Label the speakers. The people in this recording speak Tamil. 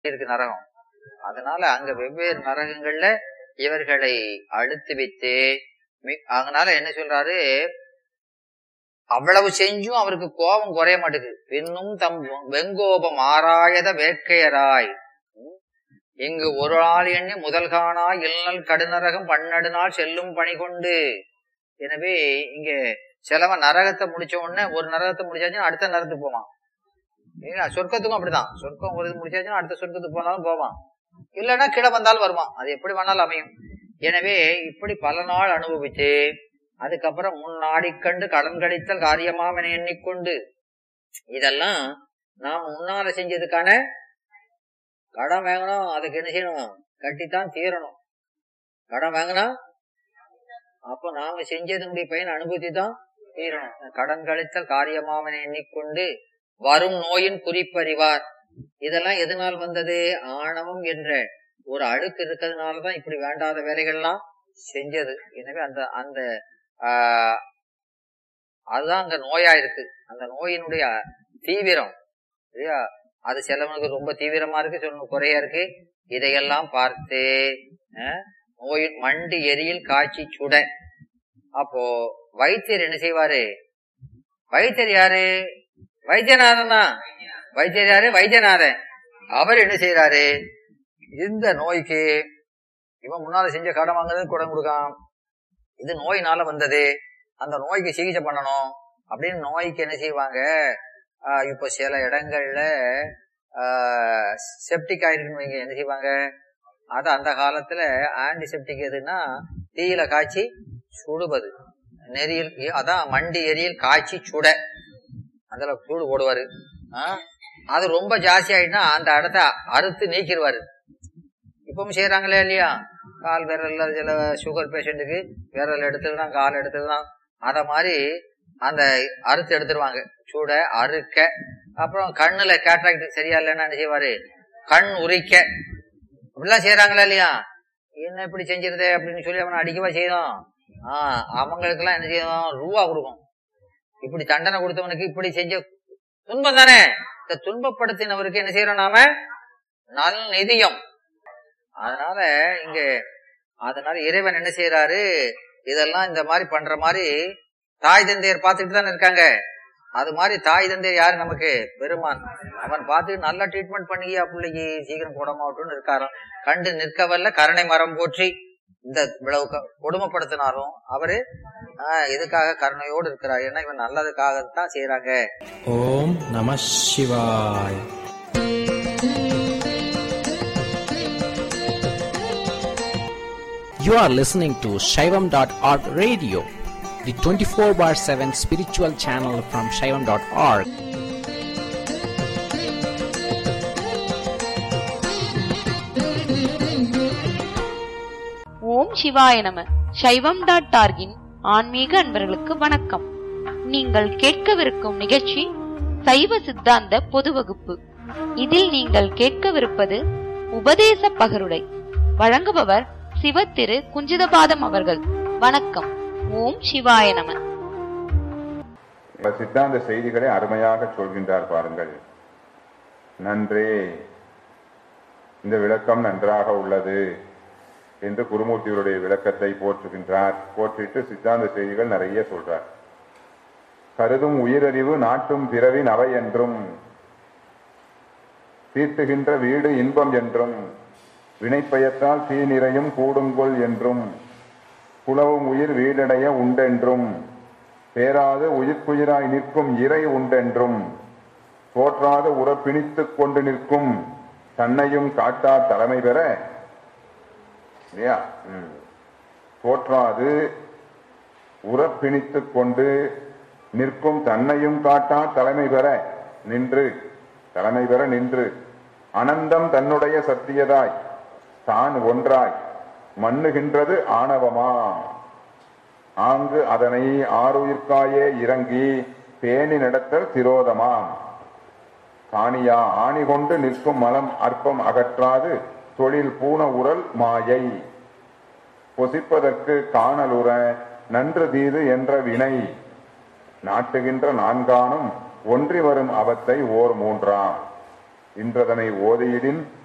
Speaker 1: இருக்கு நரகம் அதனால அங்க வெவ்வேறு நரகங்கள்ல இவர்களை அழுத்து வைத்து மி- அதனால என்ன சொல்றாரு அவ்வளவு செஞ்சும் அவருக்கு கோபம் குறைய மாட்டேங்குது பின்னும் தம் வெங்கோபம் ஆராயத வேட்கையராய் ம். இங்கு ஒரு ஆள் எண்ணி முதல் காணா இல்லல் கடுநரகம் பன்னெடு நாள் செல்லும் பணி கொண்டு எனவே இங்க சிலவன் நரகத்தை முடிச்ச உடனே ஒரு நரகத்தை முடிச்சாச்சுன்னா அடுத்த நரகத்துக்கு போவான் இல்லையா சொர்க்கத்துக்கும் அப்படிதான் சொர்க்கம் ஒரு இது முடிச்சாச்சுன்னா அடுத்த சொர்க்கத்துக்கு போனாலும் போவான் இல்லைன்னா கீழே வந்தாலும் வருவான் அது எப்படி வேணாலும் அமையும் எனவே இப்படி பல நாள் அனுபவிச்சு அதுக்கப்புறம் முன்னாடி கண்டு கடன் கழித்தல் காரியமாவனை எண்ணிக்கொண்டு இதெல்லாம் நாம் முன்னால செஞ்சதுக்கான கடன் வாங்கணும் அதுக்கு என்ன செய்யணும் கட்டித்தான் தீரணும் கடன் வாங்கினா அப்ப நாம செஞ்சதனுடைய பயன் அனுபவித்து தான் தீரணும் கடன் கழித்தல் காரியமாவனை எண்ணிக்கொண்டு வரும் நோயின் குறிப்பறிவார் இதெல்லாம் எதனால் வந்தது ஆணவம் என்ற ஒரு அழுக்கு இருக்கிறதுனாலதான் இப்படி வேண்டாத வேலைகள்லாம் செஞ்சது எனவே அந்த அந்த ஆஹ், அதுதான் அங்க நோயா இருக்கு அந்த நோயினுடைய தீவிரம் சரியா அது சிலவனுக்கு ரொம்ப தீவிரமா இருக்கு சிலவனுக்கு குறையா இருக்கு இதையெல்லாம் பார்த்து அஹ், நோயின் மண்டி எரியில் காய்ச்சி சுட அப்போ வைத்தியர் என்ன செய்வாரு வைத்தியர் யாரு வைத்தியநாதன் தான் வைத்தியர் யாரு வைத்தியநாதன் அவர் என்ன செய்யறாரு இந்த நோய்க்கு இவன் முன்னால செஞ்ச கடன் வாங்குறது குடம் கொடுக்கான் இது நோயினால வந்தது அந்த நோய்க்கு சிகிச்சை பண்ணணும் அப்படின்னு நோய்க்கு என்ன செய்வாங்க ஆஹ் இப்போ சில இடங்கள்ல செப்டிக் ஆயிருக்குன்னு வைங்க என்ன செய்வாங்க அது அந்த காலத்துல ஆன்டிசெப்டிக் எதுன்னா தீயில காய்ச்சி சுடுவது நெறியில் அதான் மண்டி எரியில் காய்ச்சி சுட அதுல சூடு போடுவாரு ஆஹ் அது ரொம்ப ஜாஸ்தி ஆயிடுனா அந்த இடத்த அறுத்து நீக்கிடுவாரு இப்பவும் செய்யறாங்களே இல்லையா கால் விரல்ல சில சுகர் பேஷண்ட்டுக்கு விரல் எடுத்துக்கலாம் கால் எடுத்துக்கலாம் அத மாதிரி அந்த அறுத்து எடுத்துருவாங்க சூட அறுக்க அப்புறம் கண்ணுல கேட்ராக்ட் சரியா இல்லைன்னா என்ன செய்வாரு கண் உரிக்க அப்படிலாம் செய்யறாங்களா இல்லையா என்ன இப்படி செஞ்சிருதே அப்படின்னு சொல்லி அவனை அடிக்கவா செய்யும் ஆஹ் அவங்களுக்கு எல்லாம் என்ன செய்யும் ரூபா கொடுக்கும் இப்படி தண்டனை கொடுத்தவனுக்கு இப்படி செஞ்ச துன்பம் தானே இந்த துன்பப்படுத்தினவருக்கு என்ன செய்யறோம் நாம நல் நிதியம் அதனால இங்க அதனால இறைவன் என்ன செய்யறாரு இதெல்லாம் இந்த மாதிரி பண்ற மாதிரி தாய் தந்தையர் பார்த்துட்டு தானே இருக்காங்க அது மாதிரி தாய் தந்தையர் யாரு நமக்கு பெருமான் அவன் பார்த்து நல்லா ட்ரீட்மெண்ட் பண்ணியா பிள்ளைக்கு சீக்கிரம் குடமாவட்டும்னு இருக்காராம் கண்டு நிற்கவல்ல கருணை மரம் போற்றி இந்த இவ்வளவு க- கொடுமைப்படுத்தினாலும் அவரு ஆஹ், இதுக்காக கருணையோடு இருக்கிறார் ஏன்னா இவன் நல்லதுக்காகத்தான் செய்யறாங்க
Speaker 2: ஓம் நம சிவாய் You are listening to Shaivam.org radio, the 24 bar 7 spiritual channel from Shaivam.org.
Speaker 3: ஓம் சிவாய நம சைவம் டாட் டார்கின் ஆன்மீக அன்பர்களுக்கு வணக்கம் நீங்கள் கேட்கவிருக்கும் நிகழ்ச்சி சைவ சித்தாந்த பொது வகுப்பு இதில் நீங்கள் கேட்கவிருப்பது உபதேச பகருடை வழங்குபவர் சிவத்திரு குஞ்சிதபாதம் அவர்கள் வணக்கம் ஓம் சிவாய நம
Speaker 4: பல சித்தாந்த செய்திகளை அருமையாக சொல்கின்றார் பாருங்கள் நன்றே இந்த விளக்கம் நன்றாக உள்ளது என்று குருமூர்த்திகளுடைய விளக்கத்தை போற்றுகின்றார் போற்றிட்டு சித்தாந்த செய்திகள் நிறைய சொல்றார் கருதும் உயிரறிவு நாட்டும் பிறவின் அவை என்றும் தீட்டுகின்ற வீடு இன்பம் என்றும் வினைப்பயத்தால் தீ நிறையும் கூடுங்கொள் என்றும் குலவும் உயிர் வீடடைய உண்டென்றும் பேராது உயிர்க்குயிராய் நிற்கும் இறை உண்டென்றும் தோற்றாது உறப்பிணித்துக் கொண்டு நிற்கும் தன்னையும் காட்டா தலைமை பெற இல்லையா ம். தோற்றாது உறப்பிணித்துக் கொண்டு நிற்கும் தன்னையும் காட்டா தலைமை பெற நின்று தலைமை பெற நின்று அனந்தம் தன்னுடைய சத்தியதாய் தான் ஒன்றாய் மண்ணுகின்றது ஆணவமா ஆங்கு அதனை ஆறுயிர்க்காயே இறங்கி பேணி நடத்தல் திரோதமாம் காணியா ஆணி கொண்டு நிற்கும் மலம் அற்பம் அகற்றாது தொழில் பூன உரல் மாயை பொசிப்பதற்கு காணலுற நன்று தீது என்ற வினை நாட்டுகின்ற நான்கானும் ஒன்றி வரும் அவத்தை ஓர் மூன்றாம் இன்றதனை ஓதியிடின்